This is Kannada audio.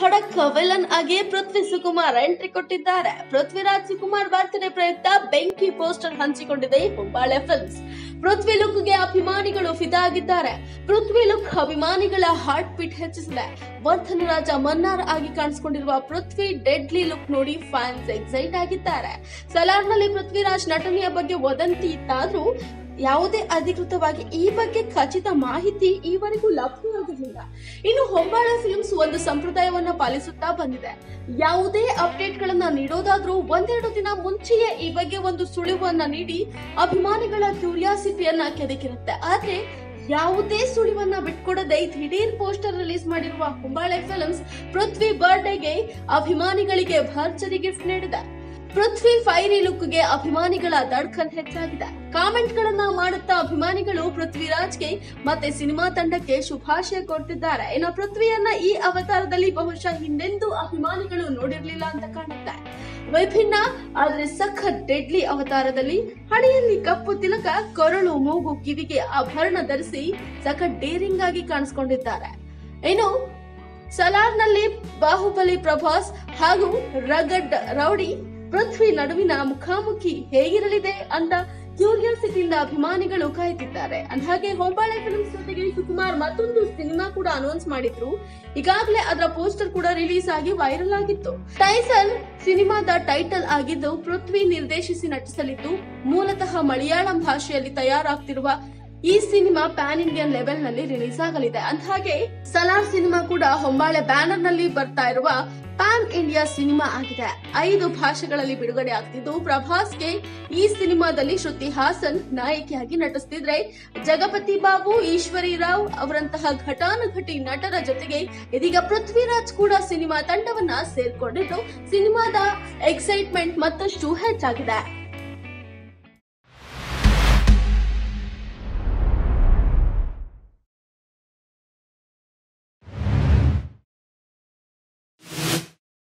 ಖಡಕ್ ವಿಲನ್ ಆಗಿ ಪೃಥ್ವಿ ಸುಕುಮಾರ್ ಎಂಟ್ರಿ ಕೊಟ್ಟಿದ್ದಾರೆ ಪೃಥ್ವಿರಾಜ್ ಸುಕುಮಾರ್ ಬರ್ತ್ಡೇ ಪ್ರಯುಕ್ತ ಬೆಂಕಿ ಪೋಸ್ಟರ್ ಹಂಚಿಕೊಂಡಿದೆ ಹೊಂಬಾಳೆ ಫಿಲ್ಮ್ಸ್ ಪೃಥ್ವಿ ಲುಕ್ಗೆ ಅಭಿಮಾನಿಗಳು ಫಿದಾ ಆಗಿದ್ದಾರೆ ಪೃಥ್ವಿ ಲುಕ್ ಅಭಿಮಾನಿಗಳ ಹಾರ್ಟ್ ಬೀಟ್ ಹೆಚ್ಚಿಸಿದೆ ವರ್ಧನರಾಜ ಮನ್ನಾರ್ ಆಗಿ ಕಾಣಿಸಿಕೊಂಡಿರುವ ಪೃಥ್ವಿ ಡೆಡ್ಲಿ ಲುಕ್ ನೋಡಿ ಫ್ಯಾನ್ಸ್ ಎಕ್ಸೈಟ್ ಆಗಿದ್ದಾರೆ ಸಲಾರ್ನಲ್ಲಿ ಪೃಥ್ವಿರಾಜ್ ನಟನೆಯ ಬಗ್ಗೆ ವದಂತಿ ಇತ್ತಾದ್ರೂ ಯಾವುದೇ ಅಧಿಕೃತವಾಗಿ ಈ ಬಗ್ಗೆ ಖಚಿತ ಮಾಹಿತಿ ಈವರೆಗೂ ಲಭ್ಯವಾಗಿರಲಿಲ್ಲ ಇನ್ನು ಹೊಂಬಾಳ ಫಿಲ್ಮ್ಸ್ ಒಂದು ಸಂಪ್ರದಾಯವನ್ನ ಪಾಲಿಸುತ್ತಾ ಬಂದಿದೆ ಯಾವುದೇ ಅಪ್ಡೇಟ್ ಗಳನ್ನ ನೀಡೋದಾದ್ರೂ ಒಂದೆರಡು ದಿನ ಮುಂಚೆಯೇ ಈ ಬಗ್ಗೆ ಒಂದು ಸುಳಿವನ್ನ ನೀಡಿ ಅಭಿಮಾನಿಗಳ ಕ್ಯೂರಿಯಾಸಿಟಿಯನ್ನ ಕೆದಕಿರುತ್ತೆ ಆದ್ರೆ ಯಾವುದೇ ಸುಳಿವನ್ನ ಬಿಟ್ಕೊಡದೆ ದಿಢೀರ್ ಪೋಸ್ಟರ್ ರಿಲೀಸ್ ಮಾಡಿರುವ ಹೊಂಬಾಳೆ ಫಿಲ್ಮ್ಸ್ ಪೃಥ್ವಿ ಬರ್ಡೇಗೆ ಅಭಿಮಾನಿಗಳಿಗೆ ಭರ್ಜರಿ ಗಿಫ್ಟ್ ನೀಡಿದೆ ಪೃಥ್ವಿ ಫೈರಿ ಲುಕ್ಗೆ ಅಭಿಮಾನಿಗಳ ದಡ್ಕನ್ ಹೆಚ್ಚಾಗಿದೆ ಕಾಮೆಂಟ್ ಗಳನ್ನ ಮಾಡುತ್ತಾ ಅಭಿಮಾನಿಗಳು ಪೃಥ್ವಿರಾಜ್ಗೆ ಮತ್ತೆ ಸಿನಿಮಾ ತಂಡಕ್ಕೆ ಶುಭಾಶಯ ಕೊಡ್ತಿದ್ದಾರೆ ಇನ್ನು ಪೃಥ್ವಿಯನ್ನ ಈ ಅವತಾರದಲ್ಲಿ ಬಹುಶಃ ಹಿಂದೆಂದೂ ಅಭಿಮಾನಿಗಳು ನೋಡಿರ್ಲಿಲ್ಲ ಅಂತ ಕಾಣುತ್ತೆ ವಿಭಿನ್ನ ಆದ್ರೆ ಸಖತ್ ಡೆಡ್ಲಿ ಅವತಾರದಲ್ಲಿ ಹಣೆಯಲ್ಲಿ ಕಪ್ಪು ತಿಲಕ ಕೊರಳು ಮೂಗು ಕಿವಿಗೆ ಆಭರಣ ಧರಿಸಿ ಸಖತ್ ಡೇರಿಂಗ್ ಆಗಿ ಕಾಣಿಸ್ಕೊಂಡಿದ್ದಾರೆ ಇನ್ನು ಸಲಾರ್ನಲ್ಲಿ ಬಾಹುಬಲಿ ಪ್ರಭಾಸ್ ಹಾಗೂ ರಗಡ್ ರೌಡಿ ಪೃಥ್ವಿ ನಡುವಿನ ಮುಖಾಮುಖಿ ಹೇಗಿರಲಿದೆ ಅಂತ ಕ್ಯೂರಿಯಾಸಿಟಿಯಿಂದ ಅಭಿಮಾನಿಗಳು ಕಾಯ್ತಿದ್ದಾರೆ ಅಂದಹಾಗೆ ಹೊಂಬಾಳೆ ಫಿಲ್ಮ್ಸ್ ಜೊತೆಗೆ ಸುಕುಮಾರ್ ಮತ್ತೊಂದು ಸಿನಿಮಾ ಕೂಡ ಅನೌನ್ಸ್ ಮಾಡಿದ್ರು ಈಗಾಗಲೇ ಅದರ ಪೋಸ್ಟರ್ ಕೂಡ ರಿಲೀಸ್ ಆಗಿ ವೈರಲ್ ಆಗಿತ್ತು ಟೈಸನ್ ಸಿನಿಮಾದ ಟೈಟಲ್ ಆಗಿದ್ದು ಪೃಥ್ವಿ ನಿರ್ದೇಶಿಸಿ ನಟಿಸಲಿದ್ದು ಮೂಲತಃ ಮಲಯಾಳಂ ಭಾಷೆಯಲ್ಲಿ ತಯಾರಾಗ್ತಿರುವ ಈ ಸಿನಿಮಾ ಪ್ಯಾನ್ ಇಂಡಿಯನ್ ಲೆವೆಲ್ ನಲ್ಲಿ ರಿಲೀಸ್ ಆಗಲಿದೆ ಅಂದಹಾಗೆ ಸಲಾರ್ ಸಿನಿಮಾ ಕೂಡ ಹೊಂಬಾಳೆ ಬ್ಯಾನರ್ ನಲ್ಲಿ ಬರ್ತಾ ಇರುವ ಪ್ಯಾನ್ ಇಂಡಿಯಾ ಸಿನಿಮಾ ಆಗಿದೆ ಐದು ಭಾಷೆಗಳಲ್ಲಿ ಬಿಡುಗಡೆ ಆಗ್ತಿದ್ದು ಪ್ರಭಾಸ್ಗೆ ಈ ಸಿನಿಮಾದಲ್ಲಿ ಶ್ರುತಿ ಹಾಸನ್ ನಾಯಕಿಯಾಗಿ ನಟಿಸ್ತಿದ್ರೆ ಜಗಪತಿ ಬಾಬು ಈಶ್ವರಿ ರಾವ್ ಅವರಂತಹ ಘಟಾನುಘಟಿ ನಟರ ಜೊತೆಗೆ ಇದೀಗ ಪೃಥ್ವಿರಾಜ್ ಕೂಡ ಸಿನಿಮಾ ತಂಡವನ್ನ ಸೇರ್ಕೊಂಡಿದ್ದು ಸಿನಿಮಾದ ಎಕ್ಸೈಟ್ಮೆಂಟ್ ಮತ್ತಷ್ಟು ಹೆಚ್ಚಾಗಿದೆ